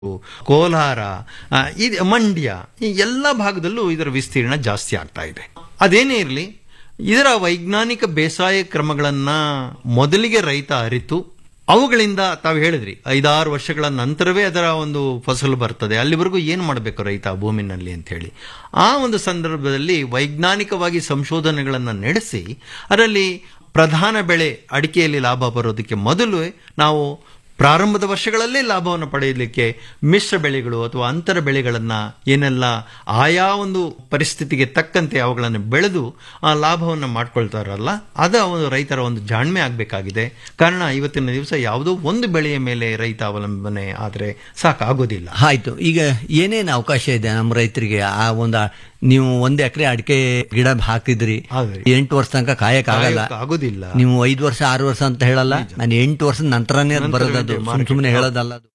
ಕೋಲಾರ ಆ, ಇದು ಮಂಡ್ಯ ಈ ಎಲ್ಲ ಭಾಗದಲ್ಲೂ ಇದರ ವಿಸ್ತೀರ್ಣ ಜಾಸ್ತಿ ಆಗ್ತಾ ಇದೆ ಅದೇನೇ ಇರಲಿ ಇದರ ವೈಜ್ಞಾನಿಕ ಬೇಸಾಯ ಕ್ರಮಗಳನ್ನ ಮೊದಲಿಗೆ ರೈತ ಅರಿತು ಅವುಗಳಿಂದ ತಾವು ಹೇಳಿದ್ರಿ ಐದಾರು ವರ್ಷಗಳ ನಂತರವೇ ಅದರ ಒಂದು ಫಸಲು ಬರ್ತದೆ ಅಲ್ಲಿವರೆಗೂ ಏನು ಮಾಡಬೇಕು ರೈತ ಆ ಭೂಮಿನಲ್ಲಿ ಅಂತ ಹೇಳಿ ಆ ಒಂದು ಸಂದರ್ಭದಲ್ಲಿ ವೈಜ್ಞಾನಿಕವಾಗಿ ಸಂಶೋಧನೆಗಳನ್ನು ನಡೆಸಿ ಅದರಲ್ಲಿ ಪ್ರಧಾನ ಬೆಳೆ ಅಡಿಕೆಯಲ್ಲಿ ಲಾಭ ಬರೋದಕ್ಕೆ ಮೊದಲು ನಾವು ಪ್ರಾರಂಭದ ವರ್ಷಗಳಲ್ಲೇ ಲಾಭವನ್ನು ಪಡೆಯಲಿಕ್ಕೆ ಮಿಶ್ರ ಬೆಳೆಗಳು ಅಥವಾ ಅಂತರ ಬೆಳೆಗಳನ್ನು ಏನೆಲ್ಲ ಆಯಾ ಒಂದು ಪರಿಸ್ಥಿತಿಗೆ ತಕ್ಕಂತೆ ಅವುಗಳನ್ನು ಬೆಳೆದು ಆ ಲಾಭವನ್ನು ಮಾಡ್ಕೊಳ್ತಾರಲ್ಲ ಅದ ಒಂದು ರೈತರ ಒಂದು ಜಾಣ್ಮೆ ಆಗಬೇಕಾಗಿದೆ ಕಾರಣ ಇವತ್ತಿನ ದಿವಸ ಯಾವುದೋ ಒಂದು ಬೆಳೆಯ ಮೇಲೆ ರೈತ ಅವಲಂಬನೆ ಆದರೆ ಸಾಕಾಗೋದಿಲ್ಲ ಆಯ್ತು ಈಗ ಏನೇನು ಅವಕಾಶ ಇದೆ ನಮ್ಮ ರೈತರಿಗೆ ಆ ಒಂದು ನೀವು ಒಂದ್ ಎಕರೆ ಅಡಿಕೆ ಗಿಡ ಹಾಕಿದ್ರಿ ಹೌದ್ರಿ. ಎಂಟು ವರ್ಷ ತನಕ ಕಾಯಕ್ ಆಗಲ್ಲ ಕಾಯಕ್ಕೆ ಆಗೋದಿಲ್ಲ ನೀವು ಐದು ವರ್ಷ ಆರು ವರ್ಷ ಅಂತ ಹೇಳಲ್ಲ ನಾನು ಎಂಟು ವರ್ಷದ ನಂತರನೇ ಅದು ನಂತರವೇ ಬರೋದದು ಇದೆ, ಸುಮ್ market. ಸುಮ್ಮನೆ ಹೇಳೋದಲ್ಲ ಅದು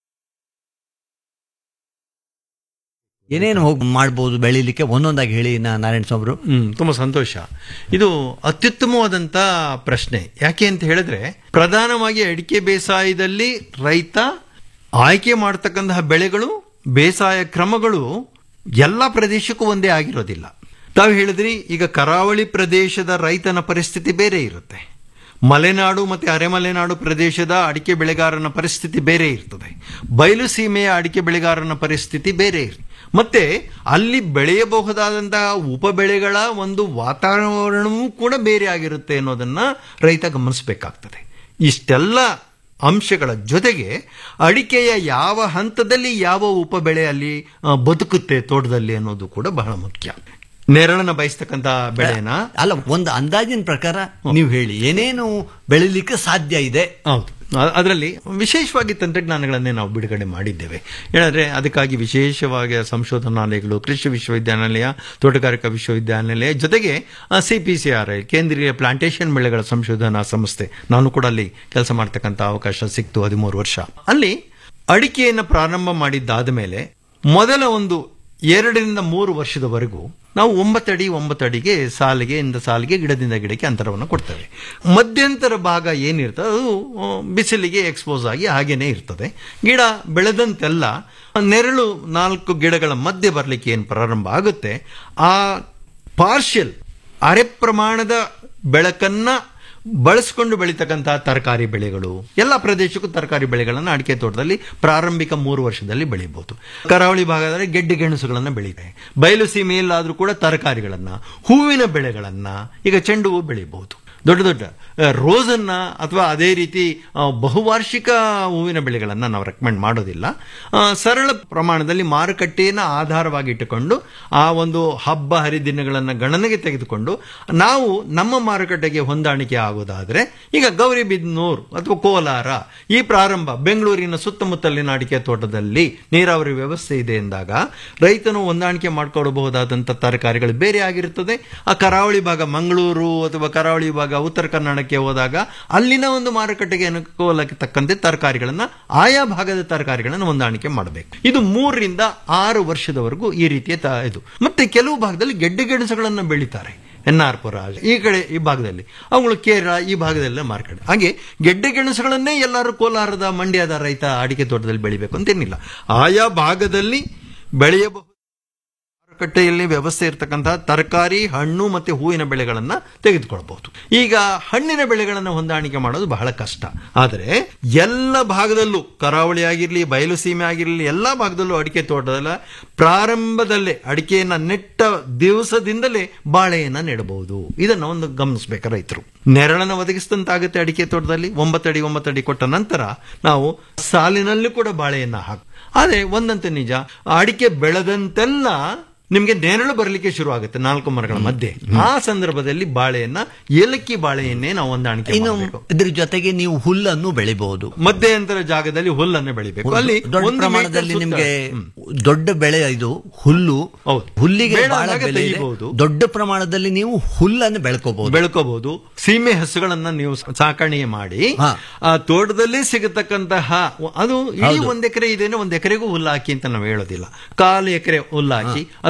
ಏನೇನು ಹೋಗಿ ಮಾಡ್ಬೋದು ಬೆಳಿಲಿಕ್ಕೆ ಒಂದೊಂದಾಗಿ ಹೇಳಿ ನಾ ನಾರಾಯಣ ಸ್ವಾಮಿರು ಹ್ಮ್ ತುಂಬಾ ಸಂತೋಷ ಇದು ಅತ್ಯುತ್ತಮವಾದಂತ ಪ್ರಶ್ನೆ ಯಾಕೆ ಅಂತ ಹೇಳಿದ್ರೆ ಪ್ರಧಾನವಾಗಿ ಅಡಿಕೆ ಬೇಸಾಯದಲ್ಲಿ ರೈತ ಆಯ್ಕೆ ಮಾಡತಕ್ಕಂತಹ ಬೆಳೆಗಳು ಬೇಸಾಯ ಕ್ರಮಗಳು ಎಲ್ಲ ಪ್ರದೇಶಕ್ಕೂ ಒಂದೇ ಆಗಿರೋದಿಲ್ಲ ತಾವು ಹೇಳಿದ್ರಿ ಈಗ ಕರಾವಳಿ ಪ್ರದೇಶದ ರೈತನ ಪರಿಸ್ಥಿತಿ ಬೇರೆ ಇರುತ್ತೆ ಮಲೆನಾಡು ಮತ್ತು ಅರೆಮಲೆನಾಡು ಪ್ರದೇಶದ ಅಡಿಕೆ ಬೆಳೆಗಾರನ ಪರಿಸ್ಥಿತಿ ಬೇರೆ ಇರ್ತದೆ ಬಯಲು ಸೀಮೆಯ ಅಡಿಕೆ ಬೆಳೆಗಾರನ ಪರಿಸ್ಥಿತಿ ಬೇರೆ ಇರ್ತದೆ ಮತ್ತೆ ಅಲ್ಲಿ ಬೆಳೆಯಬಹುದಾದಂತಹ ಉಪಬೆಳೆಗಳ ಒಂದು ವಾತಾವರಣವೂ ಕೂಡ ಬೇರೆ ಆಗಿರುತ್ತೆ ಅನ್ನೋದನ್ನ ರೈತ ಗಮನಿಸಬೇಕಾಗ್ತದೆ ಇಷ್ಟೆಲ್ಲ ಅಂಶಗಳ ಜೊತೆಗೆ ಅಡಿಕೆಯ ಯಾವ ಹಂತದಲ್ಲಿ ಯಾವ ಉಪಬೆಳೆ ಅಲ್ಲಿ ಆ, ಬದುಕುತ್ತೆ ತೋಟದಲ್ಲಿ ಅನ್ನೋದು ಕೂಡ ಬಹಳ ಮುಖ್ಯ ನೆರಳನ್ನ ಬಯಸ್ತಕ್ಕಂಥ ಬೆಳೆನ ಅಲ್ಲ ಒಂದು ಅಂದಾಜಿನ ಪ್ರಕಾರ ನೀವು ಹೇಳಿ ಏನೇನು ಬೆಳಿಲಿಕ್ಕೆ ಸಾಧ್ಯ ಇದೆ ಹೌದು ಅದರಲ್ಲಿ ವಿಶೇಷವಾಗಿ ತಂತ್ರಜ್ಞಾನಗಳನ್ನೇ ನಾವು ಬಿಡುಗಡೆ ಮಾಡಿದ್ದೇವೆ ಹೇಳಿದ್ರೆ ಅದಕ್ಕಾಗಿ ವಿಶೇಷವಾಗಿ ಸಂಶೋಧನಾಲಯಗಳು ಕೃಷಿ ವಿಶ್ವವಿದ್ಯಾನಿಲಯ ತೋಟಗಾರಿಕಾ ವಿಶ್ವವಿದ್ಯಾನಿಲಯ ಜೊತೆಗೆ C P C R I ಕೇಂದ್ರೀಯ ಪ್ಲಾಂಟೇಶನ್ ಬೆಳೆಗಳ ಸಂಶೋಧನಾ ಸಂಸ್ಥೆ ನಾನು ಕೂಡ ಅಲ್ಲಿ ಕೆಲಸ ಮಾಡ್ತಕ್ಕಂಥ ಅವಕಾಶ ಸಿಕ್ತು ಹದಿಮೂರು ವರ್ಷ ಅಲ್ಲಿ ಅಡಿಕೆಯನ್ನು ಪ್ರಾರಂಭ ಮಾಡಿದ್ದಾದ ಮೇಲೆ ಮೊದಲ ಒಂದು ಎರಡರಿಂದ ಮೂರು ವರ್ಷದವರೆಗೂ ನಾವು ಒಂಬತ್ತಡಿ ಒಂಬತ್ತಡಿಗೆ ಸಾಲಿಗೆ ಇಂದ ಸಾಲಿಗೆ ಗಿಡದಿಂದ ಗಿಡಕ್ಕೆ ಅಂತರವನ್ನು ಕೊಡ್ತೇವೆ ಮಧ್ಯಂತರ ಭಾಗ ಏನಿರ್ತದೆ ಅದು ಆ, ಬಿಸಿಲಿಗೆ ಎಕ್ಸ್ಪೋಸ್ ಆಗಿ ಹಾಗೇನೇ ಇರ್ತದೆ ಗಿಡ ಬೆಳೆದಂತೆಲ್ಲ ನೆರಳು ನಾಲ್ಕು ಗಿಡಗಳ ಮಧ್ಯೆ ಬರಲಿಕ್ಕೆ ಏನು ಪ್ರಾರಂಭ ಆಗುತ್ತೆ ಆ ಪಾರ್ಷಿಯಲ್ ಅರೆ ಪ್ರಮಾಣದ ಬೆಳಕನ್ನ ಬಳಸ್ಕೊಂಡು ಬೆಳೀತಕ್ಕಂತಹ ತರಕಾರಿ ಬೆಳೆಗಳು ಎಲ್ಲ ಪ್ರದೇಶಕ್ಕೂ ತರಕಾರಿ ಬೆಳೆಗಳನ್ನು ಅಡಿಕೆ ತೋಟದಲ್ಲಿ ಪ್ರಾರಂಭಿಕ ಮೂರು ವರ್ಷದಲ್ಲಿ ಬೆಳೀಬಹುದು ಕರಾವಳಿ ಭಾಗದಲ್ಲಿ ಗೆಡ್ಡೆ ಗೆಣಸುಗಳನ್ನು ಬೆಳೀತಾರೆ ಬಯಲು ಸೀಮೆಯಲ್ಲಾದರೂ ಕೂಡ ತರಕಾರಿಗಳನ್ನ ಹೂವಿನ ಬೆಳೆಗಳನ್ನ ಈಗ ಚೆಂಡು ಹೂವು ಬೆಳೀಬಹುದು ದೊಡ್ಡ ದೊಡ್ಡ ಆ, ರೋಸನ್ನ ಅಥವಾ ಅದೇ ರೀತಿ ಆ, ಬಹುವಾರ್ಷಿಕ ಹೂವಿನ ಬೆಳೆಗಳನ್ನು ನಾವು ರೆಕಮೆಂಡ್ ಮಾಡೋದಿಲ್ಲ ಆ, ಸರಳ ಪ್ರಮಾಣದಲ್ಲಿ ಮಾರುಕಟ್ಟೆಯನ್ನು ಆಧಾರವಾಗಿ ಇಟ್ಟುಕೊಂಡು ಆ ಒಂದು ಹಬ್ಬ ಹರಿದಿನಗಳನ್ನು ಗಣನೆಗೆ ತೆಗೆದುಕೊಂಡು ನಾವು ನಮ್ಮ ಮಾರುಕಟ್ಟೆಗೆ ಹೊಂದಾಣಿಕೆ ಆಗೋದಾದ್ರೆ ಈಗ ಗೌರಿಬಿದನೂರು ಅಥವಾ ಕೋಲಾರ ಈ ಪ್ರಾರಂಭ ಬೆಂಗಳೂರಿನ ಸುತ್ತಮುತ್ತಲಿನ ಅಡಿಕೆ ತೋಟದಲ್ಲಿ ನೀರಾವರಿ ವ್ಯವಸ್ಥೆ ಇದೆ ಎಂದಾಗ ರೈತನು ಹೊಂದಾಣಿಕೆ ಮಾಡಿಕೊಡಬಹುದಾದಂಥ ತರಕಾರಿಗಳು ಬೇರೆ ಆಗಿರುತ್ತದೆ ಆ ಕರಾವಳಿ ಭಾಗ ಮಂಗಳೂರು ಅಥವಾ ಕರಾವಳಿ ಭಾಗ ಉತ್ತರ ಕನ್ನಡಕ್ಕೆ ಹೋದಾಗ ಅಲ್ಲಿನ ಒಂದು ಮಾರುಕಟ್ಟೆಗೆ ಅನುಕೂಲಕ್ಕೆ ತಕ್ಕಂತೆ ತರಕಾರಿಗಳನ್ನ ಆಯಾ ಭಾಗದ ತರಕಾರಿಗಳನ್ನು ಹೊಂದಾಣಿಕೆ ಮಾಡಬೇಕು ಇದು ಮೂರರಿಂದ ಆರು ವರ್ಷದವರೆಗೂ ಈ ರೀತಿಯ ತ- ಇದು ಮತ್ತೆ ಕೆಲವು ಭಾಗದಲ್ಲಿ ಗೆಡ್ಡೆ ಗೆಣಸುಗಳನ್ನು ಬೆಳೀತಾರೆ ಎನ್ ಆರ್ ಪುರ ಈ ಕಡೆ ಈ ಭಾಗದಲ್ಲಿ ಅವುಗಳು ಕೇರಳ ಈ ಭಾಗದಲ್ಲ ಮಾರ್ಕೆಟ್ ಹಾಗೆ ಗೆಡ್ಡೆ ಗೆಣಸುಗಳನ್ನೇ ಎಲ್ಲರೂ ಕೋಲಾರದ ಮಂಡ್ಯದ ರೈತ ಅಡಿಕೆ ತೋಟದಲ್ಲಿ ಬೆಳಿಬೇಕು ಅಂತೇನಿಲ್ಲ ಆಯಾ ಭಾಗದಲ್ಲಿ ಬೆಳೆಯಬಹುದು ಮಾರುಕಟ್ಟೆಯಲ್ಲಿ ವ್ಯವಸ್ಥೆ ಇರತಕ್ಕಂತಹ ತರಕಾರಿ ಹಣ್ಣು ಮತ್ತೆ ಹೂವಿನ ಬೆಳೆಗಳನ್ನ ತೆಗೆದುಕೊಳ್ಬಹುದು ಈಗ ಹಣ್ಣಿನ ಬೆಳೆಗಳನ್ನು ಹೊಂದಾಣಿಕೆ ಮಾಡೋದು ಬಹಳ ಕಷ್ಟ ಆದರೆ ಎಲ್ಲ ಭಾಗದಲ್ಲೂ ಕರಾವಳಿ ಆಗಿರಲಿ ಬಯಲು ಸೀಮೆ ಆಗಿರಲಿ ಎಲ್ಲ ಭಾಗದಲ್ಲೂ ಅಡಿಕೆ ತೋಟದಲ್ಲ ಪ್ರಾರಂಭದಲ್ಲೇ ಅಡಿಕೆಯನ್ನ ನೆಟ್ಟ ದಿವಸದಿಂದಲೇ ಬಾಳೆಯನ್ನ ನೆಡಬಹುದು ಇದನ್ನ ಒಂದು ಗಮನಿಸಬೇಕು ರೈತರು ನೆರಳನ್ನು ಒದಗಿಸಿದಂತಾಗುತ್ತೆ ಅಡಿಕೆ ತೋಟದಲ್ಲಿ ಒಂಬತ್ತಡಿ ಒಂಬತ್ತಡಿ ಕೊಟ್ಟ ನಂತರ ನಾವು ಸಾಲಿನಲ್ಲೂ ಕೂಡ ಬಾಳೆಯನ್ನ ಹಾಕು ಆದರೆ ಒಂದಂತೆ ನಿಜ ಅಡಿಕೆ ಬೆಳೆದಂತೆಲ್ಲ ನಿಮಗೆ ನೆರಳು ಬರಲಿಕ್ಕೆ ಶುರು ಆಗುತ್ತೆ ನಾಲ್ಕು ಮರಗಳ ಮಧ್ಯೆ ಆ ಸಂದರ್ಭದಲ್ಲಿ ಬಾಳೆಯನ್ನ ಏಲಕ್ಕಿ ಬಾಳೆಯನ್ನೇ ನಾವು ಹೊಂದಾಣಿಕೆ ಇನ್ನು ಮಾಡಬೇಕು ಇದ್ರ ಜೊತೆಗೆ ನೀವು ಹುಲ್ಲನ್ನು ಬೆಳಿಬಹುದು ಮಧ್ಯಂತರ ಜಾಗದಲ್ಲಿ ಹುಲ್ಲನ್ನು ಬೆಳಿಬೇಕು ಅಲ್ಲಿ ದೊಡ್ಡ ಒಂದು ಪ್ರಮಾಣದಲ್ಲಿ ಮೀಟರ್ ಸುತ್ತ- ನಿಮ್ಗೆ ದೊಡ್ಡ ಬೆಳೆ ಇದು ಹುಲ್ಲು ಹೌದು. ಹುಲ್ಲಿಗೆ ಬೇಡ ಬಹಳ ಅಂದಾಗ ಬೆಲೆ ಇದೆ. ತೆಗಿಬಹುದು. ದೊಡ್ಡ ಪ್ರಮಾಣದಲ್ಲಿ ನೀವು ಹುಲ್ಲನ್ನು ಬೆಳ್ಕೋಬಹುದು ಬೆಳ್ಕೋಬಹುದು ಸೀಮೆ ಹಸುಗಳನ್ನ ನೀವು ಸಾಕಣೆ ಮಾಡಿ ಹಾ. ಆ ತೋಟದಲ್ಲಿ ಸಿಗತಕ್ಕಂತಹ ಅದು ಇಡೀ ಹೌದು. ಒಂದ್ ಎಕರೆ ಇದೇನೆ ಒಂದ್ ಎಕರೆಗೂ ಹುಲ್ಲು ಹಾಕಿ ಅಂತ ನಾವು ಹೇಳೋದಿಲ್ಲ ಕಾಲು ಎಕರೆ ಹುಲ್ಲು ಹಾಕಿ ಅಥವಾ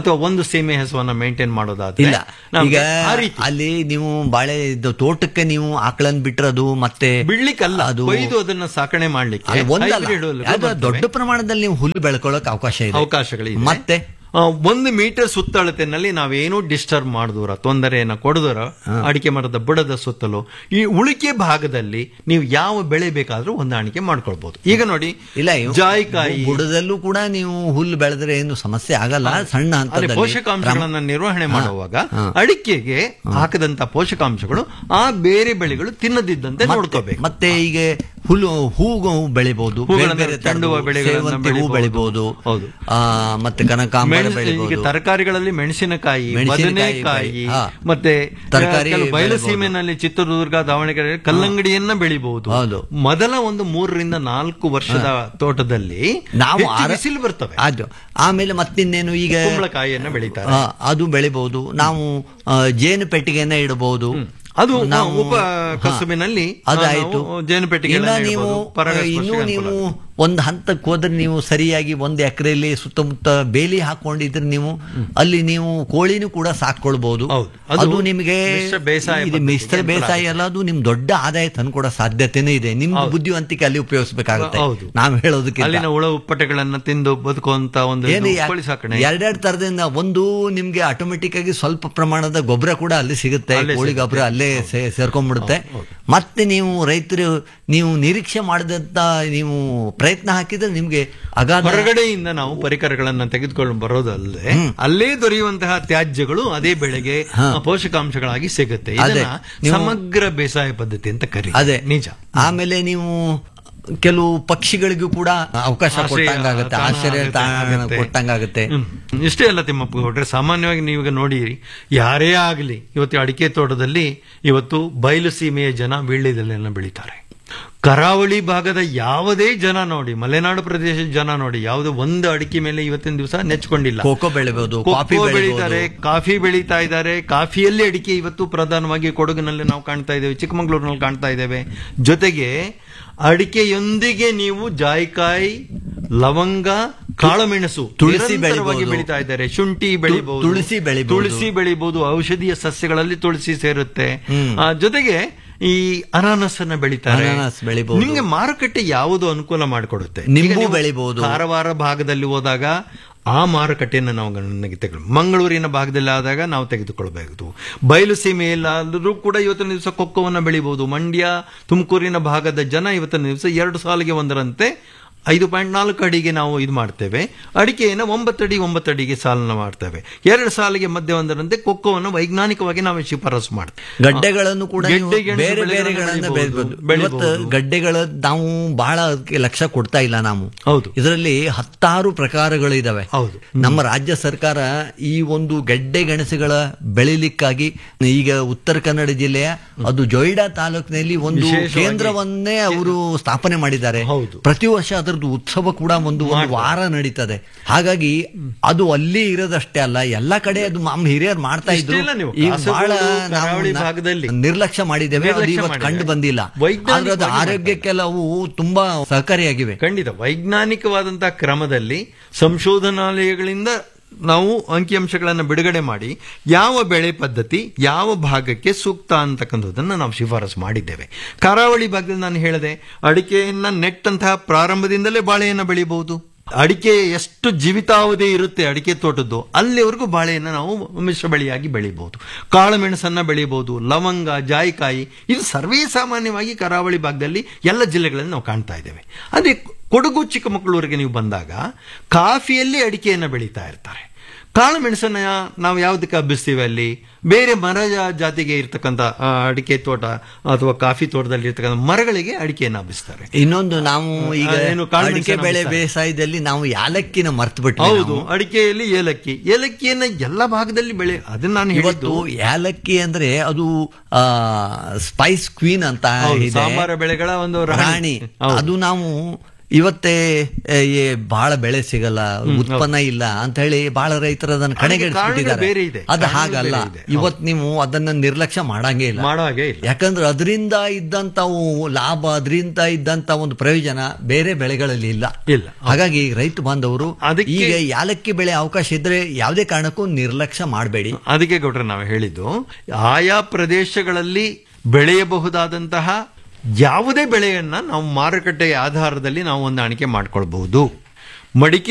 ಅಥವಾ ಒಂದು ಸೀಮೆ ಹಸುವನ್ನ ಮೇಂಟೈನ್ ಮಾಡೋದಾದ್ರೆ ಇಲ್ಲ ನಮ್ಗೆ ಈಗ ಆ ರೀತಿ ಅಲ್ಲಿ ನೀವು ಬಾಳೆ ಇದು ತೋಟಕ್ಕೆ ನೀವು ಆಕಳನ್ ಬಿಟ್ರದು ಮತ್ತೆ ಬಿಡ್ಲಿಕ್ಕಲ್ಲ ಅದು ಕೊಯ್ದು ಅದನ್ನ ಸಾಕಣೆ ಮಾಡ್ಲಿಕ್ಕೆ ಅದು ಒಂದಲ್ಲ hybrid ಹುಲ್ಲುಗಳು ಅದು ಬರ್ತವೆ. ದೊಡ್ಡ ಪ್ರಮಾಣದಲ್ಲಿ ನೀವು ಹುಲ್ಲು ಬೆಳ್ಕೊಳ್ಳೋಕೆ ಅವಕಾಶ ಇದೆ ಅವಕಾಶಗಳಿದೆ ಮತ್ತೆ ಆ, ಒಂದು ಮೀಟರ್ ಸುತ್ತಳತೆನಲ್ಲಿ ನಾವೇನು ಡಿಸ್ಟರ್ಬ್ ಮಾಡಿದೂರ ತೊಂದರೆಯನ್ನ ಕೊಡದೂರ ಅಡಿಕೆ ಮರದ ಬುಡದ ಸುತ್ತಲೂ ಈ ಉಳಿಕೆ ಭಾಗದಲ್ಲಿ ನೀವು ಯಾವ ಬೆಳೆ ಬೇಕಾದ್ರೂ ಹೊಂದಾಣಿಕೆ ಮಾಡ್ಕೊಳ್ಬಹುದು ಈಗ ನೋಡಿ ಇಲ್ಲ ಇವು ಜಾಯಿಕಾಯಿ ಬುಡದಲ್ಲೂ ಕೂಡ ನೀವು ಹುಲ್ಲು ಬೆಳೆದ್ರೆ ಏನು ಸಮಸ್ಯೆ ಆಗಲ್ಲ ಸಣ್ಣ ಅದೇ ಹಂತದಲ್ಲಿ ಪೋಷಕಾಂಶಗಳನ್ನ ನಿರ್ವಹಣೆ ಮಾಡುವಾಗ ಅಡಿಕೆಗೆ ಹಾಕದಂತ ಪೋಷಕಾಂಶಗಳು ಆ ಬೇರೆ ಬೆಳೆಗಳು ತಿನ್ನದಿದ್ದಂತೆ ನೋಡ್ಕೋಬೇಕು ಮತ್ತೆ ಈಗ ಹುಲ್ಲು ಹೂವು ಬೆಳಿಬಹುದು ಹೂಗಳನ್ನ ಬೇರೆ ಬೇರೆ ತರದ್ದು ಚೆಂಡು ಹೂವು ಬೆಳೆಗಳನ್ನ ಸೇವಂತಿ ಹೂ ಬೆಳಿಬಹುದು. ಬೆಳಿಬಹುದು ಹೌದು. ಆ, ಮತ್ತೆ ಕನಕಾಂಬರ ಮೆಣಸು- ಈಗ ಬೆಳಿಬಹುದು ತರಕಾರಿಗಳಲ್ಲಿ ಮೆಣಸಿನಕಾಯಿ ಮೆಣಸಿನಕಾಯಿ ಬದನೆಕಾಯಿ ಬೆಳೆ- ಹಾ. ಮತ್ತೆ ತರಕಾರಿ ಕೆಲವು ಬಯಲು ಬೆಳಿಬಹುದು. ಸೀಮೆನಲ್ಲಿ ಚಿತ್ರದುರ್ಗ ದಾವಣಗೆರೆ ಕಲ್ಲಂಗಡಿಯನ್ನ ಬೆಳಿಬಹುದು ಹೌದು. ಮೊದಲ ಒಂದು ಮೂರರಿಂದ ನಾಲ್ಕು ವರ್ಷದ ತೋಟದಲ್ಲಿ ನಾವು ಹೆಚ್ಚು ಆರ- ಬಿಸಿಲು ಬರ್ತವೆ ಅದು ಆಮೇಲೆ ಮತ್ತಿನ್ನೇನು ಈಗ ಕುಂಬಳಕಾಯಿಯನ್ನ ಬೆಳಿತಾರೆ ಆ, ಅದು ಬೆಳಿಬಹುದು ನಾವು ಆ, ಜೇನು ಪೆಟ್ಟಿಗೆಯನ್ನ ಇಡಬಹುದು ಅದು ನಾವು ಉಪ ಕಸುಬಿನಲ್ಲಿ ಅದಾಯ್ತು ನಾವು ಜೇನು ಪೆಟ್ಟಿಗೆಗಳನ್ನ ಇಲ್ಲ ನೀವು ಇಡ್ಬೋದು. ಪರಾಗಸ್ಪರ್ಶಕ್ಕೆ ಇನ್ನು ಅನುಕೂಲ ನೀವು ಒಂದು ಹಂತಕ್ಕೆ ಹೋದ್ರೆ ನೀವು ಸರಿಯಾಗಿ ಒಂದು ಎಕರೆಯಲ್ಲಿ ಸುತ್ತಮುತ್ತ ಬೇಲಿ ಹಾಕೊಂಡಿದ್ರೆ ನೀವು ಅಲ್ಲಿ ನೀವು ಕೋಳಿನೂ ಕೂಡ ಸಾಕೊಳ್ಬಹುದು ಹೌದು. ಅದು ಅದು ನಿಮಗೆ ಮಿಶ್ರ ಬೇಸಾಯ ಇದು ಪದ್ಧತಿಗೆ ಮಿಶ್ರ ಬೇಸಾಯ ಅಲ್ಲ ಅದು ನಿಮ್ ದೊಡ್ಡ ಆದಾಯ ತಂದ್ಕೊಡೋ ಸಾಧ್ಯತೆನೇ ಇದೆ ನಿಮ್ ಬುದ್ಧಿವಂತಿಕೆ ಅಲ್ಲಿ ಉಪಯೋಗಿಸಬೇಕಾಗುತ್ತೆ ಹೌದು. ನಾವು ಹೇಳೋದಕ್ಕೆ ಅಲ್ಲಿನ ಹುಳ ಉಪ್ಪಟೆಗಳನ್ನ ತಿಂದು ಬದುಕುವಂತ ಒಂದು ಏನು ಇದು ಕೋಳಿ ಸಾಕಣೆ ಎರಡೆರಡು ತರದಿಂದ ಒಂದು ನಿಮ್ಗೆ ಆಟೋಮೆಟಿಕ್ ಆಗಿ ಸ್ವಲ್ಪ ಪ್ರಮಾಣದ ಗೊಬ್ಬರ ಕೂಡ ಅಲ್ಲಿ ಸಿಗುತ್ತೆ ಅಲ್ಲೇ ಕೋಳಿ ಗೊಬ್ಬರ ಅಲ್ಲೇ ಸೇ- ಸೇರ್ಕೊಂಡ್ಬಿಡುತ್ತೆ ಮತ್ತೆ ನೀವು ರೈತರು ನೀವು ನಿರೀಕ್ಷೆ ಮಾಡಿದಂತ ನೀವು ಪ್ರಯತ್ನ ಹಾಕಿದ್ರೆ ನಿಮ್ಗೆ ಅಗಾಧ ಹೊರಗಡೆಯಿಂದ ನಾವು ಪರಿಕರಗಳನ್ನ ತೆಗೆದುಕೊಂಡು ಬರೋದಲ್ಲದೆ ಅಲ್ಲೇ ದೊರೆಯುವಂತಹ ತ್ಯಾಜ್ಯಗಳು ಅದೇ ಬೆಳೆಗೆ ಪೋಷಕಾಂಶಗಳಾಗಿ ಸಿಗುತ್ತೆ ಅದೇ. ಇದನ್ನ ನೀವು- ಸಮಗ್ರ ಬೇಸಾಯ ಪದ್ಧತಿ ಅಂತ ಕರಿ ಅದೇ ನಿಜ ಆಮೇಲೆ ನೀವು ಕೆಲವು ಪಕ್ಷಿಗಳಿಗೂ ಕೂಡ ಅವಕಾಶ ಆಶ್ರಯ ಕೊಟ್ಟಂಗಾಗತ್ತೆ ತಾಣ ಆಶ್ರಯ ಆಗುತ್ತೆ, ತಾಣ ಆಗುತ್ತೆ. ಕೊಟ್ಟಂಗಾಗತ್ತೆ ಹ್ಮ್. ಇಷ್ಟೇ ಅಲ್ಲ ತಿಮ್ಮಪ್ಪ ಗೌಡ್ರೆ ಸಾಮಾನ್ಯವಾಗಿ ನೀವೀಗ ನೋಡಿರಿ ಯಾರೇ ಆಗಲಿ ಇವತ್ತು ಅಡಿಕೆ ತೋಟದಲ್ಲಿ ಇವತ್ತು ಬಯಲು ಸೀಮೆಯ ಜನ ವೀಳ್ಯದೆಲೆಯನ್ನು ಬೆಳೀತಾರೆ ಕರಾವಳಿ ಭಾಗದ ಯಾವುದೇ ಜನ ನೋಡಿ ಮಲೆನಾಡು ಪ್ರದೇಶದ ಜನ ನೋಡಿ ಯಾವುದೇ ಒಂದು ಅಡಿಕೆ ಮೇಲೆ ಇವತ್ತಿನ ದಿವಸ ನೆಚ್ಕೊಂಡಿಲ್ಲ ಕೋಕೋ ಬೆಳಿಬಹುದು ಕಾಫಿ ಕೊಕ್ಕೋ ಬೆಳಿಬಹುದು ಬೆಳೀತಾರೆ ಕಾಫಿ ಬೆಳೀತಾ ಇದ್ದಾರೆ ಕಾಫಿಯಲ್ಲಿ ಅಡಿಕೆ ಇವತ್ತು ಪ್ರಧಾನವಾಗಿ ಕೊಡಗಿನಲ್ಲಿ ನಾವು ಕಾಣ್ತಾ ಇದ್ದೇವೆ ಚಿಕ್ಕಮಗಳೂರಿನಲ್ಲಿ ಕಾಣ್ತಾ ಇದ್ದೇವೆ ಜೊತೆಗೆ ಅಡಿಕೆಯೊಂದಿಗೆ ನೀವು ಜಾಯಿಕಾಯಿ ಲವಂಗ ಕಾಳುಮೆಣಸು ತುಳಸಿ ನಿರಂತರವಾಗಿ ಬೆಳಿಬೋದು. ಬೆಳೀತಾ ಇದ್ದಾರೆ ಶುಂಠಿ ಬೆಳಿಬಹುದು ತುಳಸಿ ಬೆಳಿಬೋದು. ತುಳಸಿ ಬೆಳಿಬಹುದು ಔಷಧೀಯ ಸಸ್ಯಗಳಲ್ಲಿ ತುಳಸಿ ಸೇರುತ್ತೆ ಹ್ಮ್. ಆ, ಜೊತೆಗೆ ಈ ಅನಾನಸ್ ಅನ್ನ ಬೆಳಿತಾರೆ ಅನಾನಸ್ ಬೆಳಿಬೋದು. ನಿಮ್ಗೆ ಮಾರುಕಟ್ಟೆ ಯಾವುದು ಅನುಕೂಲ ಮಾಡಿಕೊಡುತ್ತೆ ನಿಂಬು ಈಗ ನೀವು ಬೆಳಿಬೋದು. ಕಾರವಾರ ಭಾಗದಲ್ಲಿ ಹೋದಾಗ ಆ ಮಾರುಕಟ್ಟೆಯನ್ನು ನಾವು ಗಣನೆಗೆ ತೆಗೆದು ಮಂಗಳೂರಿನ ಭಾಗದಲ್ಲಿ ಆದಾಗ ನಾವು ತೆಗೆದುಕೊಳ್ಬೇಕು ಬಯಲು ಸೀಮೆಯಲ್ಲಾದರೂ ಕೂಡ ಇವತ್ತಿನ ದಿವಸ ಕೊಕ್ಕವನ್ನು ಬೆಳಿಬಹುದು ಮಂಡ್ಯ ತುಮಕೂರಿನ ಭಾಗದ ಜನ ಇವತ್ತಿನ ದಿವಸ ಎರಡು ಸಾಲಿಗೆ ಒಂದರಂತೆ ಐದು ಪಾಯಿಂಟ್ ನಾಲ್ಕು ಅಡಿಗೆ ನಾವು ಇದು ಮಾಡ್ತೇವೆ ಅಡಿಕೆಯನ್ನು ಒಂಬತ್ತಡಿ ಒಂಬತ್ತಡಿಗೆ ಸಾಲನ್ನ ಮಾಡ್ತೇವೆ ಎರಡು ಸಾಲಿಗೆ ಮಧ್ಯ ಒಂದರಂತೆ ಕೊಕ್ಕವನ್ನು ವೈಜ್ಞಾನಿಕವಾಗಿ ನಾವು ಶಿಫಾರಸು ಮಾಡ್ತೇವೆ ಗಡ್ಡೆಗಳನ್ನು ಕೂಡ ನೀವು ಗೆಡ್ಡೆ ಗೆಣಸು ಬೇರೆ ಬೆಳೆಗಳನ್ನ ಬೇರೆಗಳನ್ನ ಬೆಳಿಬೋದು. ಬೆಳೆಯಬಹುದು ಇವತ್ತು ಬೆಳಿಬೋದು. ಗಡ್ಡೆಗಳ ನಾವು ಬಹಳ ಅದಕ್ಕೆ ಲಕ್ಷ್ಯ ಕೊಡ್ತಾ ಇಲ್ಲ ನಾವು ಹೌದು ಇದರಲ್ಲಿ ಹತ್ತಾರು ಪ್ರಕಾರಗಳು ಇದಾವೆ ಹೌದು. ನಮ್ಮ ರಾಜ್ಯ ಸರ್ಕಾರ ಈ ಒಂದು ಗೆಡ್ಡೆ ಗೆಣಸುಗಳ ಬೆಳಿಲಿಕ್ಕಾಗಿ ಈಗ ಉತ್ತರ ಕನ್ನಡ ಜಿಲ್ಲೆಯ ಅದು ಜೊಯ್ಡಾ ತಾಲೂಕಿನಲ್ಲಿ ಒಂದು ವಿಶೇಷವಾಗಿ- ಕೇಂದ್ರವನ್ನೇ ಅವರು ಸ್ಥಾಪನೆ ಮಾಡಿದ್ದಾರೆ ಹೌದು. ಪ್ರತಿ ವರ್ಷ ಅದರದ್ದು ಉತ್ಸವ ಕೂಡ ಒಂದು ಒಂದು ವಾರ ನಡೀತದೆ ಹಾಗಾಗಿ ಅದು ಅಲ್ಲಿ ಇರೋದಷ್ಟೇ ಅಲ್ಲ ಎಲ್ಲಾ ಕಡೆ ಅದು ನಮ್ಮ ಹಿರಿಯರು ಮಾಡ್ತಾ ಇದ್ರು ಇಷ್ಟೆಲ್ಲ ನೀವು ಈಗ ಕಾಸರಗೋಡು, ಬಹಳ ನಾವು ಕರಾವಳಿ ನ- ಭಾಗದಲ್ಲಿ ನಿರ್ಲಕ್ಷ್ಯ ಮಾಡಿದ್ದೇವೆ ಅದು ನಿರ್ಲಕ್ಷ್ಯ ಇವತ್ತು ಮಾಡಿದ್ದೇವೆ. ಕಂಡು ಬಂದಿಲ್ಲ ವೈಜ್ಞಾನಿಕವಾಗಿ ಆದ್ರೆ ಅದು ಮಾಡ್ತಾ ಆರೋಗ್ಯಕ್ಕೆಲ್ಲ ಅವು ತುಂಬಾ ಸಹಕಾರಿಯಾಗಿವೆ ಖಂಡಿತ ವೈಜ್ಞಾನಿಕವಾದಂತಹ ಕ್ರಮದಲ್ಲಿ ಸಂಶೋಧನಾಲಯಗಳಿಂದ ನಾವು ಅಂಕಿಅಂಶಗಳನ್ನು ಬಿಡುಗಡೆ ಮಾಡಿ ಯಾವ ಬೆಳೆ ಪದ್ಧತಿ ಯಾವ ಭಾಗಕ್ಕೆ ಸೂಕ್ತ ಅಂತಕ್ಕಂಥದ್ದನ್ನು ನಾವು ಶಿಫಾರಸು ಮಾಡಿದ್ದೇವೆ ಕರಾವಳಿ ಭಾಗದಲ್ಲಿ ನಾನು ಹೇಳಿದೆ ಅಡಿಕೆಯನ್ನ ನೆಟ್ಟಂತಹ ಪ್ರಾರಂಭದಿಂದಲೇ ಬಾಳೆಯನ್ನು ಬೆಳಿಬಹುದು ಅಡಿಕೆ ಎಷ್ಟು ಜೀವಿತಾವಧಿ ಇರುತ್ತೆ ಅಡಿಕೆ ತೋಟದ್ದು ಅಲ್ಲಿವರೆಗೂ ಬಾಳೆಯನ್ನು ನಾವು ಮಿಶ್ರ ಬೆಳೆಯಾಗಿ ಬೆಳಿಬಹುದು ಕಾಳುಮೆಣಸನ್ನ ಬೆಳಿಬಹುದು ಲವಂಗ ಜಾಯಿಕಾಯಿ ಇದು ಸರ್ವೇ ಸಾಮಾನ್ಯವಾಗಿ ಕರಾವಳಿ ಭಾಗದಲ್ಲಿ ಎಲ್ಲ ಜಿಲ್ಲೆಗಳಲ್ಲಿ ನಾವು ಕಾಣ್ತಾ ಇದ್ದೇವೆ ಅದೇ ಕೊಡಗು ಚಿಕ್ಕಮಗಳೂರಿಗೆ ನೀವು ಬಂದಾಗ ಕಾಫಿಯಲ್ಲಿ ಅಡಿಕೆಯನ್ನು ಬೆಳೀತಾ ಇರ್ತಾರೆ ಕಾಳು ಮೆಣಸನ್ನ ನಾವು ಯಾವುದಕ್ಕೆ ಹಬ್ಬಿಸ್ತೀವಿ ಅಲ್ಲಿ ಬೇರೆ ಮರ ಜಾ- ಜಾತಿಗೆ ಇರ್ತಕ್ಕಂಥ ಆ, ಅಡಿಕೆ ತೋಟ ಅಥವಾ ಕಾಫಿ ತೋಟದಲ್ಲಿ ಇರ್ತಕ್ಕಂಥ ಮರಗಳಿಗೆ ಅಡಿಕೆಯನ್ನು ಹಬ್ಬಿಸ್ತಾರೆ ಇನ್ನೊಂದು ನಾವು ಈಗ ಆ, ಏನು ಕಾಳು ಅಡಿಕೆ ಮೆಣಸನ್ನ ಬೆಳೆ ಬೆಳೆಸ್ತಾರೆ. ಬೇಸಾಯದಲ್ಲಿ ನಾವು ಯಾಲಕ್ಕಿನ ಮರ್ತು ಬಿಟ್ವಿ ಹೌದು ಅಡಿಕೆಯಲ್ಲಿ ಏಲಕ್ಕಿ ಏಲಕ್ಕಿಯನ್ನ ಎಲ್ಲ ಭಾಗದಲ್ಲಿ ಬೆಳೆ ಅದನ್ನ ನಾನು ಇವತ್ತು ಹೇಳಿದ್ದು ಯಾಲಕ್ಕಿ ಅಂದ್ರೆ ಅದು ಸ್ಪೈಸ್ ಕ್ವೀನ್ ಅಂತ ಹೌದು, ಇದೆ ಸಾಂಬಾರ ಬೆಳೆಗಳ ಒಂದು ರಾಣಿ. ರಾಣಿ ಹೌದು. ಅದು ನಾವು ಇವತ್ತೇ ಏ, ಏ, ಬಹಳ ಬೆಳೆ ಸಿಗಲ್ಲ ಉತ್ಪನ್ನ ಇಲ್ಲ ಅಂತ ಹೇಳಿ ಬಹಳ ರೈತರು ಅದನ್ನ ಕಾರಣಗಳು ಬೇರೆ ಕಡೆಗಣಿಸ್ಬಿಟ್ಟಿದ್ದಾರೆ ಇದೆ. ಅದು ಕಾರಣಗಳು ಹಾಗಲ್ಲ ಬೇರೆ ಇದೆ. ಇವತ್ ನೀವು ಅದನ್ನ ನಿರ್ಲಕ್ಷ್ಯ ಮಾಡಂಗೇ ಇಲ್ಲ ಮಾಡೋ ಹಾಗೆ ಇಲ್ಲ ಯಾಕಂದ್ರೆ ಅದರಿಂದ ಇದ್ದಂತ ಲಾಭ ಅದರಿಂದ ಇದ್ದಂತ ಒಂದು ಪ್ರಯೋಜನ ಬೇರೆ ಬೆಳೆಗಳಲ್ಲಿ ಇಲ್ಲ ಇಲ್ಲ ಹಾಗಾಗಿ ರೈತ ಬಾಂಧವರು ಅದಕ್ಕೆ- ಈಗ ಯಾಲಕ್ಕಿ ಬೆಳೆ ಅವಕಾಶ ಇದ್ರೆ ಯಾವುದೇ ಕಾರಣಕ್ಕೂ ನಿರ್ಲಕ್ಷ್ಯ ಮಾಡಬೇಡಿ ಅದಕ್ಕೆ ಗೌಡ್ರೆ ನಾವು ಹೇಳಿದ್ದು ಆಯಾ ಪ್ರದೇಶಗಳಲ್ಲಿ ಬೆಳೆಯಬಹುದಾದಂತಹ ಯಾವುದೇ ಬೆಳೆಯನ್ನ ನಾವು ಮಾರುಕಟ್ಟೆಯ ಆಧಾರದಲ್ಲಿ ನಾವು ಹೊಂದಾಣಿಕೆ ಮಾಡ್ಕೊಳ್ಬಹುದು ಮಡಿಕೆ